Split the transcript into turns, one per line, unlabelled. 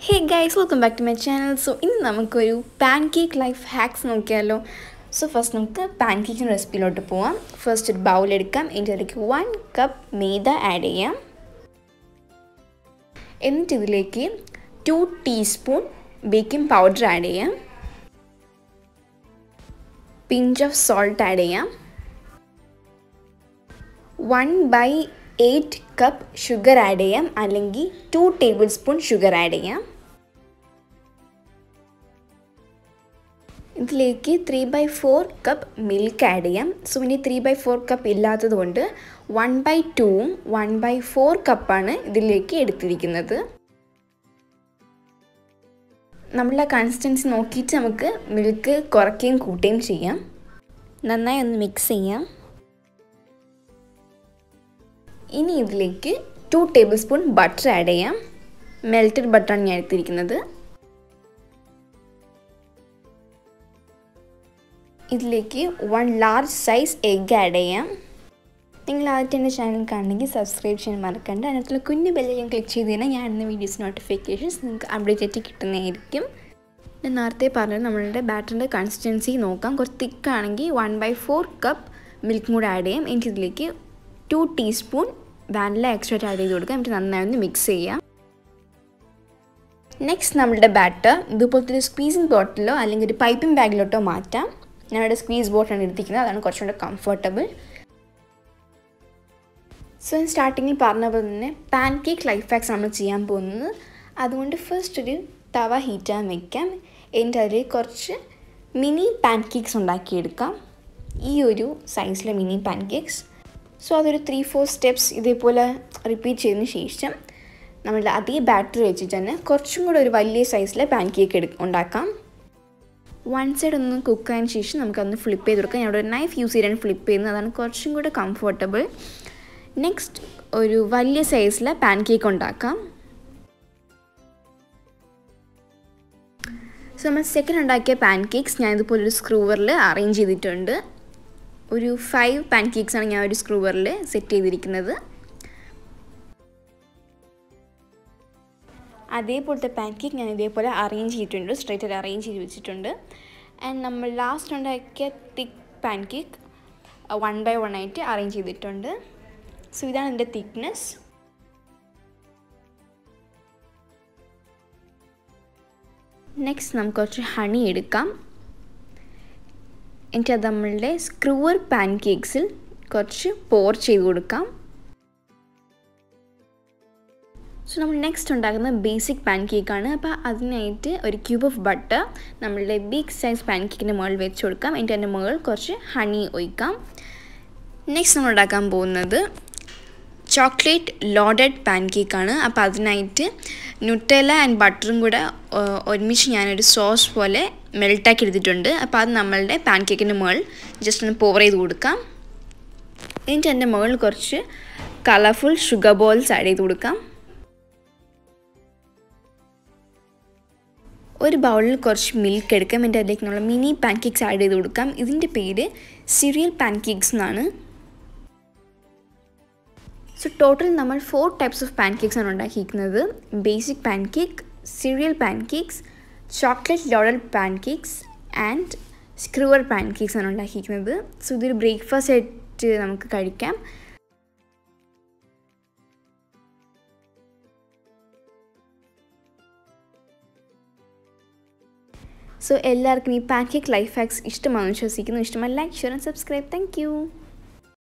hey guys welcome back to my channel so ഇന്ന് നമുക്കൊരു pancake life hacks നോക്കിയാലോ so first നമുക്ക് പാൻ കേക്കിൻ്റെ റെസിപ്പിയിലോട്ട് പോവാം ഫസ്റ്റ് ഒരു ബൗൾ എടുക്കാം അതിൻ്റെ അതിലേക്ക് വൺ കപ്പ് മൈദ ആഡ് ചെയ്യാം എന്നിട്ട് ഇതിലേക്ക് two teaspoon baking powder add ചെയ്യാം പിഞ്ച് ഓഫ് സോൾട്ട് ആഡ് ചെയ്യാം one by eight cup sugar add ചെയ്യാം അല്ലെങ്കിൽ two tablespoon sugar add ചെയ്യാം ഇതിലേക്ക് three by four cup milk add ചെയ്യാം സോ ഇനി ത്രീ ബൈ ഫോർ കപ്പ് ഇല്ലാത്തത് കൊണ്ട് വൺ ബൈ ടൂവും വൺ ബൈ ഫോർ കപ്പാണ് ഇതിലേക്ക് എടുത്തിരിക്കുന്നത് നമ്മളുടെ കൺസിസ്റ്റൻസി നോക്കിയിട്ട് നമുക്ക് മിൽക്ക് കുറയ്ക്കുകയും കൂട്ടുകയും ചെയ്യാം നന്നായി ഒന്ന് മിക്സ് ചെയ്യാം ഇനി ഇതിലേക്ക് two tablespoon butter add ചെയ്യാം മെൽറ്റഡ് ബട്ടറാണ് ഞാൻ എടുത്തിരിക്കുന്നത് ഇതിലേക്ക് one large size egg add ചെയ്യാം നിങ്ങൾ ആദ്യത്തെ എൻ്റെ ചാനൽ കാണണമെങ്കിൽ സബ്സ്ക്രൈബ് ചെയ്യാൻ മറക്കണ്ട അതിനകത്തുള്ള കുഞ്ഞു ബെല്ലിലും ക്ലിക്ക് ചെയ്ത് കഴിഞ്ഞാൽ ഞാൻ ഇടുന്ന വീഡിയോസ് നോട്ടിഫിക്കേഷൻസ് നിങ്ങൾക്ക് അപ്ഡേറ്റ് ആയിട്ട് കിട്ടുന്നതായിരിക്കും ഞാൻ നേരത്തെ പറഞ്ഞത് നമ്മളുടെ ബാറ്ററിൻ്റെ കൺസിസ്റ്റൻസി നോക്കാം കുറച്ച് തിക്കാണെങ്കിൽ വൺ ബൈ ഫോർ കപ്പ് മിൽക്കും കൂടെ ആഡ് ചെയ്യാം എനിക്ക് ഇതിലേക്ക് two teaspoon vanilla extra add ചെയ്ത് കൊടുക്കാം എന്നിട്ട് നന്നായി ഒന്ന് മിക്സ് ചെയ്യാം നെക്സ്റ്റ് നമ്മളുടെ ബാറ്റർ ഇതുപോലത്തെ ഒരു സ്ക്വീസിങ് ബോട്ടിലോ അല്ലെങ്കിൽ ഒരു പൈപ്പിംഗ് ബാഗിലോട്ടോ മാറ്റാം ഞാനിവിടെ സ്ക്വീസ് ബോട്ടാണ് എടുത്തിരിക്കുന്നത് അതാണ് കുറച്ചുകൂടെ കംഫർട്ടബിൾ സോ ഞാൻ സ്റ്റാർട്ടിങ്ങിൽ പറഞ്ഞ പോലെ തന്നെ പാൻ കേക്ക് ലൈഫ് ഹാക്സ് നമ്മൾ ചെയ്യാൻ പോകുന്നത് അതുകൊണ്ട് ഫസ്റ്റ് ഒരു തവ ഹീറ്റാൻ വെക്കാം എന്നിട്ട് അതിൽ കുറച്ച് മിനി പാൻ കേക്ക്സ് ഉണ്ടാക്കിയെടുക്കാം ഈ ഒരു സൈസിലെ മിനി പാൻ കേക്ക്സ് സോ അതൊരു ത്രീ ഫോർ സ്റ്റെപ്സ് ഇതേപോലെ റിപ്പീറ്റ് ചെയ്തതിന് ശേഷം നമ്മളുടെ അതേ ബാറ്ററി വെച്ചിട്ട് തന്നെ കുറച്ചും കൂടെ ഒരു വലിയ സൈസിലെ പാൻ കേക്ക് എടു ഉണ്ടാക്കാം വൺ സൈഡ് ഒന്ന് കുക്ക് ആയതിനു ശേഷം നമുക്കതൊന്ന് ഫ്ലിപ്പ് ചെയ്ത് കൊടുക്കാം ഞാൻ ഒരു നൈഫ് യൂസ് ചെയ്താണ് ഫ്ലിപ്പ് ചെയ്യുന്നത് അതാണ് കുറച്ചും കൂടെ കംഫർട്ടബിൾ നെക്സ്റ്റ് ഒരു വലിയ സൈസിലെ പാൻ കേക്ക് ഉണ്ടാക്കാം സോ നമ്മൾ സെക്കൻഡ് ഉണ്ടാക്കിയ പാൻ കേക്ക്സ് ഞാൻ ഇതുപോലെ ഒരു സ്ക്രൂവറിൽ അറേഞ്ച് ചെയ്തിട്ടുണ്ട് ഒരു ഫൈവ് പാൻ കേക്ക്സാണ് ഞാൻ ഒരു സ്ക്രൂവറിൽ സെറ്റ് ചെയ്തിരിക്കുന്നത് അതേപോലത്തെ പാൻ കേക്ക് ഞാൻ ഇതേപോലെ അറേഞ്ച് ചെയ്തിട്ടുണ്ട് സ്ട്രൈറ്റ് അറേഞ്ച് ചെയ്ത് വെച്ചിട്ടുണ്ട് ആൻഡ് നമ്മൾ ലാസ്റ്റ് ഉണ്ടാക്കിയ thick pancake one by one ആയിട്ട് അറേഞ്ച് ചെയ്തിട്ടുണ്ട് സോ ഇതാണ് എൻ്റെ തിക്നെസ് നെക്സ്റ്റ് നമുക്ക് കുറച്ച് ഹണി എടുക്കാം എന്നിട്ട് അത് നമ്മളുടെ സ്ക്രൂവർ പാൻ കേക്ക്സിൽ കുറച്ച് പോർ ചെയ്ത് കൊടുക്കാം സോ നമ്മൾ നെക്സ്റ്റ് ഉണ്ടാക്കുന്ന ബേസിക് പാൻ കേക്കാണ് അപ്പോൾ അതിനായിട്ട് ഒരു ക്യൂബ് ഓഫ് ബട്ടർ നമ്മളുടെ ബിഗ് സൈസ് പാൻ കേക്കിൻ്റെ മുകളിൽ വെച്ച് കൊടുക്കാം എന്നിട്ട് അതിൻ്റെ മുകളിൽ കുറച്ച് ഹണി ഒഴിക്കാം നെക്സ്റ്റ് നമ്മൾ ഉണ്ടാക്കാൻ പോകുന്നത് ചോക്ലേറ്റ് ലോഡഡ് പാൻ കേക്കാണ് അപ്പോൾ അതിനായിട്ട് ന്യൂട്ടെല ആൻഡ് ബട്ടറും കൂടെ ഒരുമിച്ച് ഞാനൊരു സോസ് പോലെ മെൽട്ടാക്കി എടുത്തിട്ടുണ്ട് അപ്പോൾ അത് നമ്മളുടെ പാൻ കേക്കിൻ്റെ മുകളിൽ ജസ്റ്റ് ഒന്ന് പോർ ചെയ്ത് കൊടുക്കാം എന്നിട്ട് എൻ്റെ മുകളിൽ കുറച്ച് കളർഫുൾ ഷുഗർ ബോൾസ് ആഡ് ചെയ്ത് കൊടുക്കാം ഒരു ബൗളിൽ കുറച്ച് മിൽക്ക് എടുക്കാം എന്നിട്ട് അതിലേക്ക് നമ്മൾ മിനി പാൻ കേക്ക്സ് ആഡ് ചെയ്ത് കൊടുക്കാം ഇതിൻ്റെ പേര് സീരിയൽ പാൻ കേക്ക്സ് എന്നാണ് സോ ടോട്ടൽ നമ്മൾ four types of pancakes ആണ് ഉണ്ടാക്കിയിരിക്കുന്നത് basic pancake cereal pancakes chocolate loaded pancakes and സ്ക്രൂവർ പാൻ കേക്ക്സ് ആണ് ഉണ്ടാക്കിയിരിക്കുന്നത് സോ ഇതൊരു ബ്രേക്ക്ഫാസ്റ്റ് ആയിട്ട് നമുക്ക് കഴിക്കാം സോ എല്ലാവർക്കും ഈ പാൻ കേക്ക് ലൈഫ് ഹാക്സ് ഇഷ്ടമാണെന്ന് വിശ്വസിക്കുന്നു ഇഷ്ടമായി like share and subscribe thank